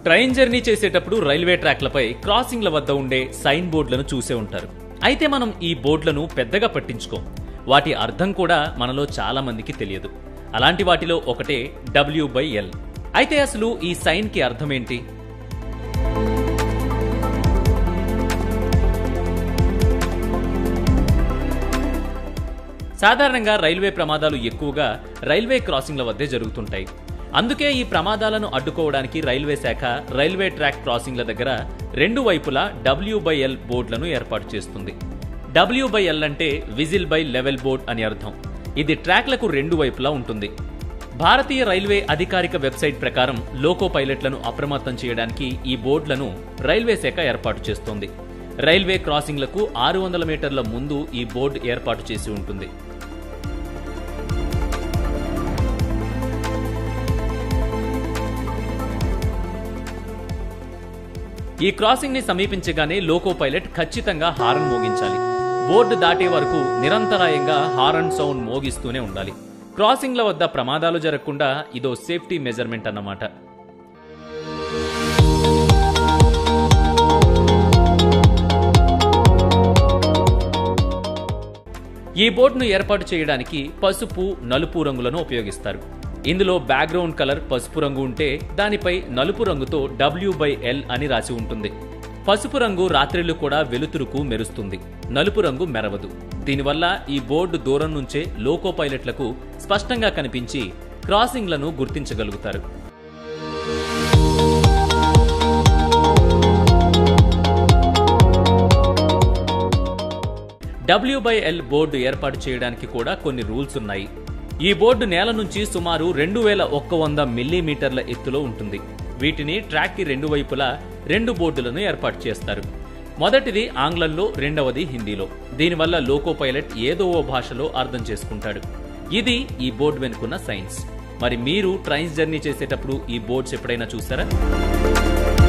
train journey చేసేటప్పుడు railway ట్రాక్లపై క్రాసింగ్ల వద్ద ఉండే సైన్ బోర్డులను చూసే ఉంటారు అయితే మనం ఈ బోర్డులను పెద్దగా పట్టించుకోం వాటి అర్థం కూడా మనలో చాలా మందికి తెలియదు అలాంటి వాటిలో ఒకటే డబ్ల్యూ బై ఎల్ అయితే అసలు ఈ సైన్ కి అర్థం ఏంటి సాధారణంగా రైల్వే ప్రమాదాలు ఎక్కువగా రైల్వే క్రాసింగ్ల వద్దే జరుగుతుంటాయి అందుకే ఈ ప్రమాదాలను అడ్డుకోవడానికి రైల్వే శాఖ రైల్వే ట్రాక్ క్రాసింగ్ల దగ్గర రెండు వైపులా డబ్ల్యూ బై ఎల్ బోర్డులను ఏర్పాటు చేస్తుంది డబ్ల్యూ బై ఎల్ అంటే విజిల్ బై లెవెల్ బోర్డ్ అని అర్థం ఇది ట్రాక్లకు రెండు వైపులా ఉంటుంది భారతీయ రైల్వే అధికారిక వెబ్సైట్ ప్రకారం లోకో పైలట్లను అప్రమత్తం చేయడానికి ఈ బోర్డులను రైల్వే శాఖ ఏర్పాటు చేస్తోంది రైల్వే క్రాసింగ్లకు ఆరు వందల మీటర్ల ముందు ఈ బోర్డు ఏర్పాటు చేసి ఉంటుంది ఈ క్రాసింగ్ ని సమీపించగానే లోకో పైలట్ ఖచ్చితంగా హారన్ మోగించాలి బోర్డు దాటే వరకు నిరంతరాయంగా హారన్ సౌండ్ మోగిస్తూనే ఉండాలి క్రాసింగ్ల వద్ద ప్రమాదాలు జరగకుండా ఇదో సేఫ్టీ మెజర్మెంట్ అన్నమాట ఈ బోర్డును ఏర్పాటు చేయడానికి పసుపు నలుపు రంగులను ఉపయోగిస్తారు ఇందులో బ్యాక్గ్రౌండ్ కలర్ పసుపు రంగు ఉంటే దానిపై నలుపు రంగుతో డబ్ల్యూ బై ఎల్ అని రాసి ఉంటుంది పసుపు రంగు రాత్రిళ్ళు కూడా వెలుతురుకు మెరుస్తుంది నలుపు రంగు మెరవదు దీనివల్ల ఈ బోర్డు దూరం నుంచే లోకో పైలట్లకు స్పష్టంగా కనిపించి క్రాసింగ్లను గుర్తించగలుగుతారు డబ్ల్యూ బై ఎల్ బోర్డు ఏర్పాటు చేయడానికి కూడా కొన్ని రూల్స్ ఉన్నాయి ఈ బోర్డు నేల నుంచి సుమారు రెండు వేల ఒక్క వంద మిల్లీమీటర్ల ఎత్తులో ఉంటుంది వీటిని ట్రాక్ కి రెండు వైపులా రెండు బోర్డులను ఏర్పాటు చేస్తారు మొదటిది ఆంగ్లంలో రెండవది హిందీలో దీనివల్ల లోకో పైలట్ ఏదో ఓ భాషలో అర్థం చేసుకుంటాడు ఇది ఈ బోర్డు వెనుకున్న సైన్స్ మరి మీరు ట్రైన్స్ జర్నీ చేసేటప్పుడు ఈ బోర్డ్స్ ఎప్పుడైనా చూసారా